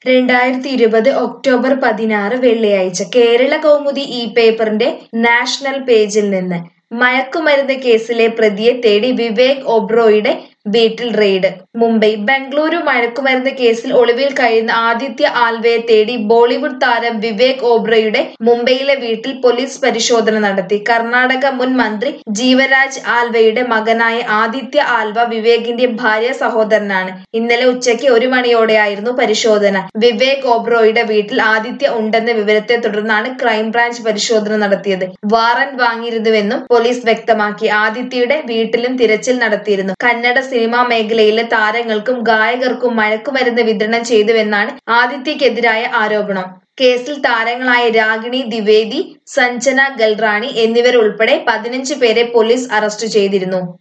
രണ്ടായിരത്തി ഇരുപത് ഒക്ടോബർ പതിനാറ് വെള്ളിയാഴ്ച കേരള കൗമുദി ഈ പേപ്പറിന്റെ നാഷണൽ പേജിൽ നിന്ന് മയക്കുമരുന്ന് കേസിലെ പ്രതിയെ തേടി വിവേക് ഒബ്റോയുടെ വീട്ടിൽ റെയ്ഡ് മുംബൈ ബംഗളൂരു മയക്കുമരുന്ന് കേസിൽ ഒളിവിൽ കഴിയുന്ന ആദിത്യ ആൽവയെ തേടി ബോളിവുഡ് താരം വിവേക് ഓബ്റോയുടെ മുംബൈയിലെ വീട്ടിൽ പോലീസ് പരിശോധന നടത്തി കർണാടക മുൻ മന്ത്രി ജീവരാജ് ആൽവയുടെ മകനായ ആദിത്യ ആൽവ വിവേകിന്റെ ഭാര്യ സഹോദരനാണ് ഇന്നലെ ഉച്ചയ്ക്ക് ഒരു മണിയോടെയായിരുന്നു പരിശോധന വിവേക് ഓബ്റോയുടെ വീട്ടിൽ ആദിത്യ ഉണ്ടെന്ന വിവരത്തെ തുടർന്നാണ് ക്രൈംബ്രാഞ്ച് പരിശോധന നടത്തിയത് വാറന്റ് വാങ്ങിയിരുന്നുവെന്നും പോലീസ് വ്യക്തമാക്കി ആദിത്യയുടെ വീട്ടിലും തിരച്ചിൽ നടത്തിയിരുന്നു കന്നഡ സിനിമാ മേഖലയിലെ താരങ്ങൾക്കും ഗായകർക്കും മയക്കുമരുന്ന് വിതരണം ചെയ്തുവെന്നാണ് ആദിത്യക്കെതിരായ ആരോപണം കേസിൽ താരങ്ങളായ രാഗിണി ദ്വിവേദി സഞ്ജന ഗൽറാണി എന്നിവരുൾപ്പെടെ പതിനഞ്ച് പേരെ പോലീസ് അറസ്റ്റ് ചെയ്തിരുന്നു